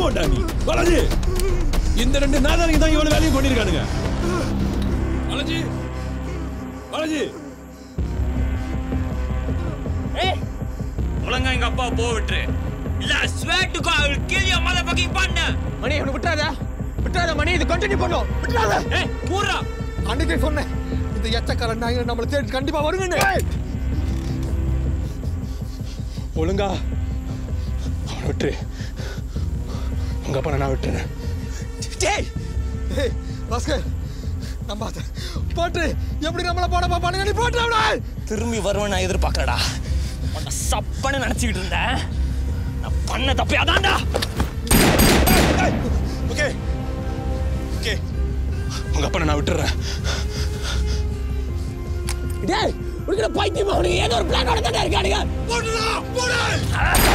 பாவம்டா நீ பாலாஜி இந்த ரெண்டு நாதாரிங்க தான் இவ்வளவு வேலையும் பண்ணிருக்கானுங்க பாலாஜி பாலாஜி ஏய் ஒழுங்கா எங்க அப்பா போக விட்டுரு இல்ல ஸ்வேட் டு கால் கில் யுவர் மதர் ஃபக்கிங் பண்ண மணி இவனை விட்டுறாத விட்டுறாத மணி இது கண்டினியூ பண்ணும் விட்டுறாத ஏய் கூறா அன்னைக்கே சொன்னேன் இந்த எச்சக்காரன் நாயகன் நம்மளை தேடி கண்டிப்பா வருங்கன்னு ஒழுங்கா அவனை விட்டுரு உங்க அப்பா நான் விட்டுறேன் டேய் ஏய் பாஸ்கர் நம்பாத போட்டு எப்படி நம்மள போட பாப்பானுங்க நீ போட்டு அவனை திரும்பி வருவேன் நான் எதிர்பார்க்கறடா உன்னை சப்பன்னு நினைச்சுக்கிட்டு இருந்தேன் நான் பண்ண தப்பே அதான்டா ஓகே ஓகே உங்க அப்பா நான் விட்டுறேன் டேய் உனக்கு பைத்தியமா உனக்கு ஏதோ ஒரு பிளானோட தானே இருக்கானுங்க போடுடா போடு